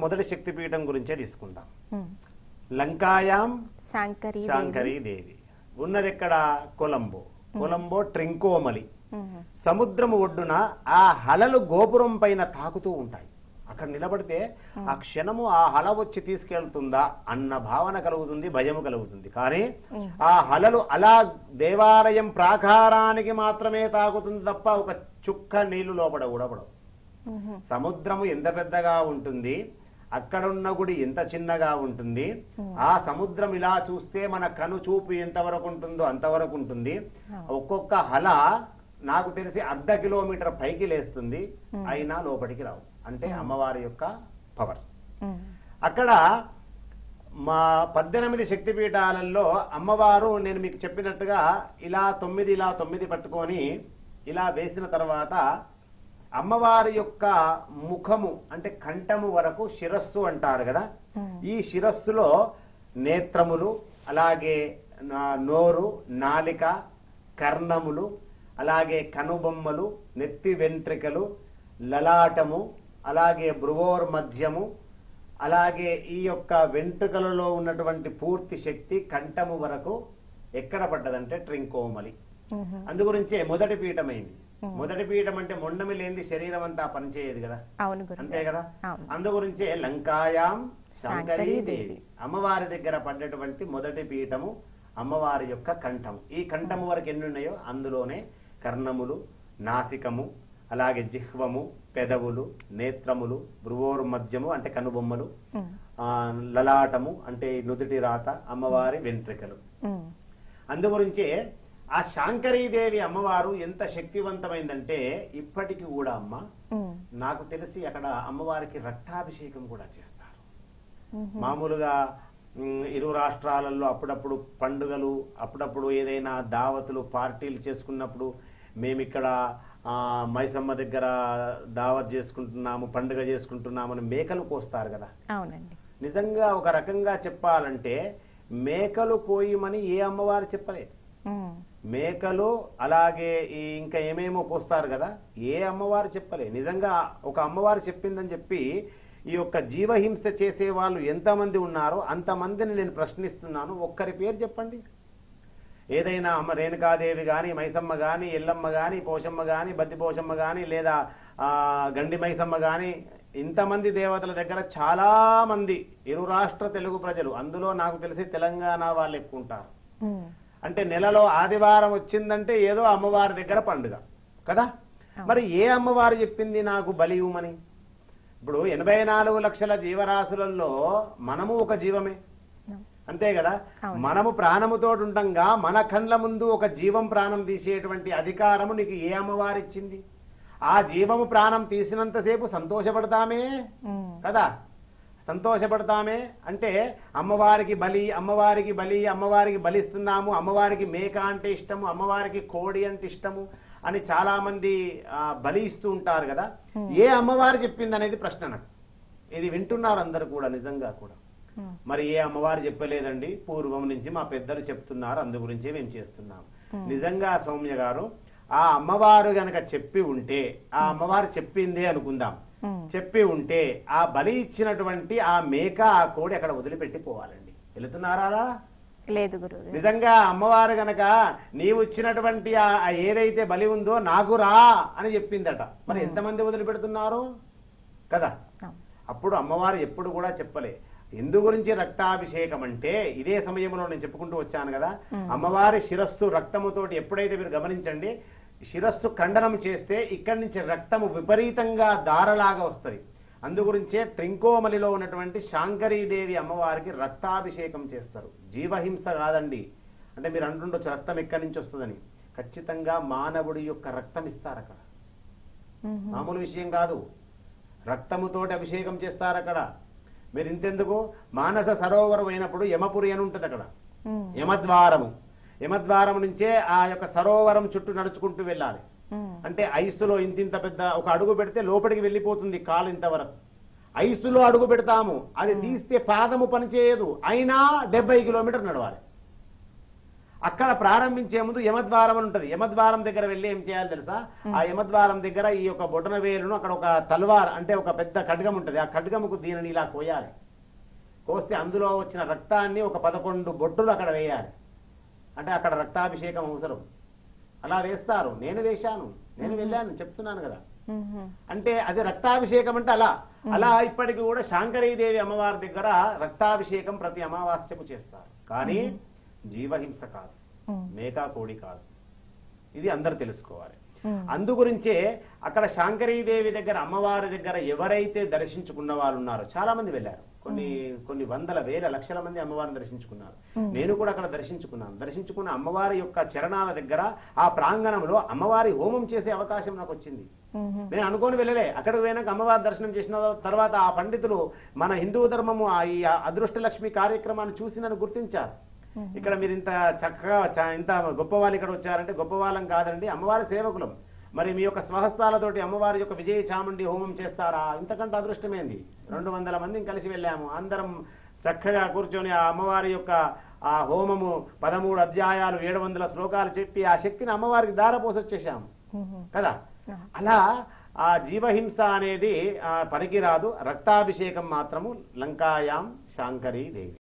మొదటి శక్తిపీఠం గురించే తీసుకుందాం ఉమ్. లంకాయాం శాంకరీ దేవి శాంకరీ దేవి ఉన్నది ఎక్కడ కొలంబో కొలంబో ట్రింకోమలి ఉమ్. సముద్రము ఒడ్డున ఆ హలలు గోపురం పైన తాకుతూ ఉంటాయి అక్కడ నిలబడితే ఆ క్షణము ఆ హల వచ్చి తీసుకెళ్తుందా అన్న భావన కలుగుతుంది భయము కలుగుతుంది కానీ ఆ హలలు అలా దేవాలయం ప్రాకారానికి మాత్రమే తాకుతుంది తప్ప ఒక చుక్క నీళ్లు లోపల ఊడపడవు ఉమ్. సముద్రము ఎంత పెద్దగా ఉంటుంది అక్కడున్న గుడి ఎంత చిన్నగా ఉంటుంది ఆ సముద్రం ఇలా చూస్తే మన కను చూపు ఎంతవరకు ఉంటుందో అంతవరకు ఉంటుంది ఒక్కొక్క హల నాకు తెలిసి అర్ధ కిలోమీటర్ పైకి లేస్తుంది అయినా లోపలికి రావు అంటే అమ్మవారి యొక్క పవర్ ఉమ్. అక్కడ మా పద్దెనిమిది శక్తిపీఠాలలో అమ్మవారు నేను మీకు చెప్పినట్టుగా ఇలా తొమ్మిది ఇలా తొమ్మిది పట్టుకొని ఇలా వేసిన తర్వాత అమ్మవారి యొక్క ముఖము అంటే కంఠము వరకు శిరస్సు అంటారు కదా ఈ శిరస్సులో నేత్రములు అలాగే నా- నోరు నాలిక కర్ణములు అలాగే కనుబొమ్మలు నెత్తి వెంట్రికలు లలాటము అలాగే భృవోర్ మధ్యము అలాగే ఈ యొక్క వెంట్రుకలలో ఉన్నటువంటి పూర్తి శక్తి కంఠము వరకు ఎక్కడ పడ్డదంటే ట్రింకోమలి ఉమ్. అందుగురించే మొదటి పీఠమైంది మొదటి పీఠం అంటే మొండమి లేని శరీరం అంతా పనిచేయదు కదా అవును గురు అంతే కదా అవును. అందుగురించే లంకాయాం శంకరీ శంకరీ దేవి అమ్మవారి దగ్గర పడ్డటువంటి మొదటి పీఠము అమ్మవారి యొక్క కంఠం ఈ కంఠము వరకు ఎన్ని ఉన్నాయో అందులోనే కర్ణములు నాసికము అలాగే జిహ్వము పెదవులు నేత్రములు భృవోర్ మధ్యము అంటే కనుబొమ్మలు ఉమ్. ఆ, లలాటము అంటే నుదుటి రాత అమ్మవారి వెంట్రికలు ఉమ్. అందుగురించే ఆ శాంకరీదేవి అమ్మవారు ఎంత శక్తివంతమైందంటే ఇప్పటికి కూడా అమ్మ ఉమ్. నాకు తెలిసి అక్కడ అమ్మవారికి రక్తాభిషేకం కూడా చేస్తారు ఉమ్. మామూలుగా మ్, ఇరు రాష్ట్రాలలో అప్పుడప్పుడు పండుగలు అప్పుడప్పుడు ఏదైనా దావతులు పార్టీలు చేసుకున్నప్పుడు మేమిక్కడ ఆ, మైసమ్మ దగ్గర దావత్ చేసుకుంటున్నాము పండుగ చేసుకుంటున్నామని మేకలు కోస్తారు కదా అవునండి నిజంగా ఒక రకంగా చెప్పాలంటే మేకలు కోయమని ఏ అమ్మవారు చెప్పలేదు ఉమ్. మేకలు అలాగే ఈ ఇంకా ఏమేమో పోస్తారు కదా ఏ అమ్మవారు చెప్పలే నిజంగా ఒక అమ్మవారు చెప్పిందని చెప్పి ఈ యొక్క జీవహింస చేసే వాళ్ళు ఎంతమంది ఉన్నారో అంతమందిని నేను ప్రశ్నిస్తున్నాను ఒక్కరి పేరు చెప్పండి ఏదైనా అమ్మ రేణుకాదేవి కానీ మైసమ్మ కానీ ఎల్లమ్మ కానీ పోషమ్మ కానీ బద్ది పోషమ్మ కానీ లేదా ఆ, గండి మైసమ్మ కానీ ఇంతమంది దేవతల దగ్గర చాలా మంది ఇరు రాష్ట్ర తెలుగు ప్రజలు అందులో నాకు తెలిసి తెలంగాణ వాళ్ళు ఎక్కువ ఉంటారు ఉమ్. అంటే నెలలో ఆదివారం వచ్చిందంటే ఏదో అమ్మవారి దగ్గర పండుగ కదా మరి ఏ అమ్మవారు చెప్పింది నాకు బలి ఇవ్వమని ఇప్పుడు ఎనభై నాలుగు లక్షల జీవరాశులలో మనము ఒక జీవమే అంతే కదా అవును. మనము ప్రాణముతో ఉండంగా మన కండ్ల ముందు ఒక జీవం ప్రాణం తీసేటువంటి అధికారము నీకు ఏ అమ్మవారు ఇచ్చింది ఆ జీవము ప్రాణం తీసినంతసేపు సంతోషపడతామే ఉమ్. కదా సంతోషపడతామే అంటే అమ్మవారికి బలి అమ్మవారికి బలి అమ్మవారికి బలిస్తున్నాము అమ్మవారికి మేక అంటే ఇష్టము అమ్మవారికి కోడి అంటే ఇష్టము అని చాలా మంది ఆ, బలి ఇస్తూ ఉంటారు కదా ఏ అమ్మవారు చెప్పింది అనేది ప్రశ్న నాకు ఇది వింటున్నారు అందరు కూడా నిజంగా కూడా ఉమ్. మరి ఏ అమ్మవారు చెప్పలేదండి పూర్వం నుంచి మా పెద్దలు చెప్తున్నారు అందు గురించే మేము చేస్తున్నాం నిజంగా సౌమ్య గారు ఆ అమ్మవారు గనక చెప్పి ఉంటే ఆ అమ్మవారు చెప్పిందే అనుకుందాం ఉమ్. చెప్పి ఉంటే ఆ బలి ఇచ్చినటువంటి ఆ మేక ఆ కోడి అక్కడ వదిలిపెట్టి పోవాలండి వెళుతున్నారా అలా? లేదు గురువు నిజంగా అమ్మవారు గనక నీవు ఇచ్చినటువంటి ఆ ఆ ఏదైతే బలి ఉందో నాకు రా అని చెప్పిందట మరి ఎంతమంది వదిలిపెడుతున్నారు కదా అప్పుడు అమ్మవారు ఎప్పుడు కూడా చెప్పలే ఎందు గురించి రక్తాభిషేకం అంటే ఇదే సమయంలో నేను చెప్పుకుంటూ వచ్చాను కదా అమ్మవారి శిరస్సు రక్తముతోటి ఎప్పుడైతే మీరు గమనించండి శిరస్సు ఖండనం చేస్తే ఇక్కడి నుంచి రక్తము విపరీతంగా దారలాగా వస్తుంది అందుగురించే ట్రింకోమలిలో ఉన్నటువంటి శాంకరీదేవి అమ్మవారికి రక్తాభిషేకం చేస్తారు జీవహింస కాదండి అంటే మీరు అంటుండొచ్చు రక్తం ఎక్కడి నుంచి వస్తుందని ఖచ్చితంగా మానవుడి యొక్క రక్తం ఇస్తారు అక్కడ మామూలు విషయం కాదు రక్తముతోటి అభిషేకం చేస్తారు అక్కడ మీరు ఇంతెందుకు మానస సరోవరం అయినప్పుడు యమపురి అని ఉంటుంది అక్కడ ఉమ్. యమద్వారము యమద్వారం నుంచే ఆ యొక్క సరోవరం చుట్టూ నడుచుకుంటూ వెళ్ళాలి ఉమ్. అంటే ఐసులో ఇంతింత పెద్ద ఒక అడుగు పెడితే లోపలికి వెళ్ళిపోతుంది కాలు ఇంతవరకు ఐసులో అడుగు పెడతాము అది తీస్తే పాదము పనిచేయదు అయినా డెబ్బై కిలోమీటర్ నడవాలి అక్కడ ప్రారంభించే ముందు యమద్వారం అని ఉంటుంది యమద్వారం దగ్గర వెళ్ళి ఏం చేయాలి తెలుసా ఆ యమద్వారం దగ్గర ఈ యొక్క బొటన వేలును అక్కడ ఒక తల్వార్ అంటే ఒక పెద్ద ఖడ్గం ఉంటుంది ఆ ఖడ్గముకు దీనిని ఇలా కోయాలి కోస్తే అందులో వచ్చిన రక్తాన్ని ఒక పదకొండు బొట్టులు అక్కడ వేయాలి అంటే అక్కడ రక్తాభిషేకం అవసరం అలా వేస్తారు నేను వేశాను నేను వెళ్ళాను చెప్తున్నాను కదా మ్మ్. అంటే అది రక్తాభిషేకం అంటే అలా అలా ఇప్పటికి కూడా శాంకరీదేవి అమ్మవారి దగ్గర రక్తాభిషేకం ప్రతి అమావాస్యకు చేస్తారు కానీ జీవహింస కాదు మ్మ్. మేకా కోడి కాదు ఇది అందరు తెలుసుకోవాలి మ్మ్. అందు గురించే అక్కడ శాంకరీదేవి దగ్గర అమ్మవారి దగ్గర ఎవరైతే దర్శించుకున్న వాళ్ళు ఉన్నారో చాలా మంది వెళ్ళారు కొన్ని కొన్ని వందల వేల లక్షల మంది అమ్మవారిని దర్శించుకున్నారు నేను కూడా అక్కడ దర్శించుకున్నాను దర్శించుకున్న అమ్మవారి యొక్క చరణాల దగ్గర ఆ ప్రాంగణంలో అమ్మవారి హోమం చేసే అవకాశం నాకు వచ్చింది మ్మ్. నేను అనుకోని వెళ్ళలే అక్కడికి పోయినాక అమ్మవారి దర్శనం చేసిన తర్వాత ఆ పండితులు మన హిందూ ధర్మము ఆ ఈ అదృష్టలక్ష్మి కార్యక్రమాన్ని చూసి నన్ను గుర్తించారు ఇక్కడ మీరు ఇంత చక్కగా చ- ఇంత గొప్ప వాళ్ళు ఇక్కడ వచ్చారంటే గొప్ప వాళ్ళం కాదండి అమ్మవారి సేవకులం మరి మీ యొక్క స్వహస్తాలతోటి అమ్మవారి యొక్క విజయ చాముండి హోమం చేస్తారా ఇంతకంటే అదృష్టమేంది రెండు వందల మందిని కలిసి వెళ్ళాము అందరం చక్కగా కూర్చొని ఆ అమ్మవారి యొక్క ఆ హోమము పదమూడు అధ్యాయాలు ఏడు వందల శ్లోకాలు చెప్పి ఆ శక్తిని అమ్మవారికి దారపోసి వచ్చేసాము మ్మ్. కదా అలా ఆ జీవహింస అనేది ఆ, పనికిరాదు రక్తాభిషేకం మాత్రము లంకాయాం శాంకరీ దేవి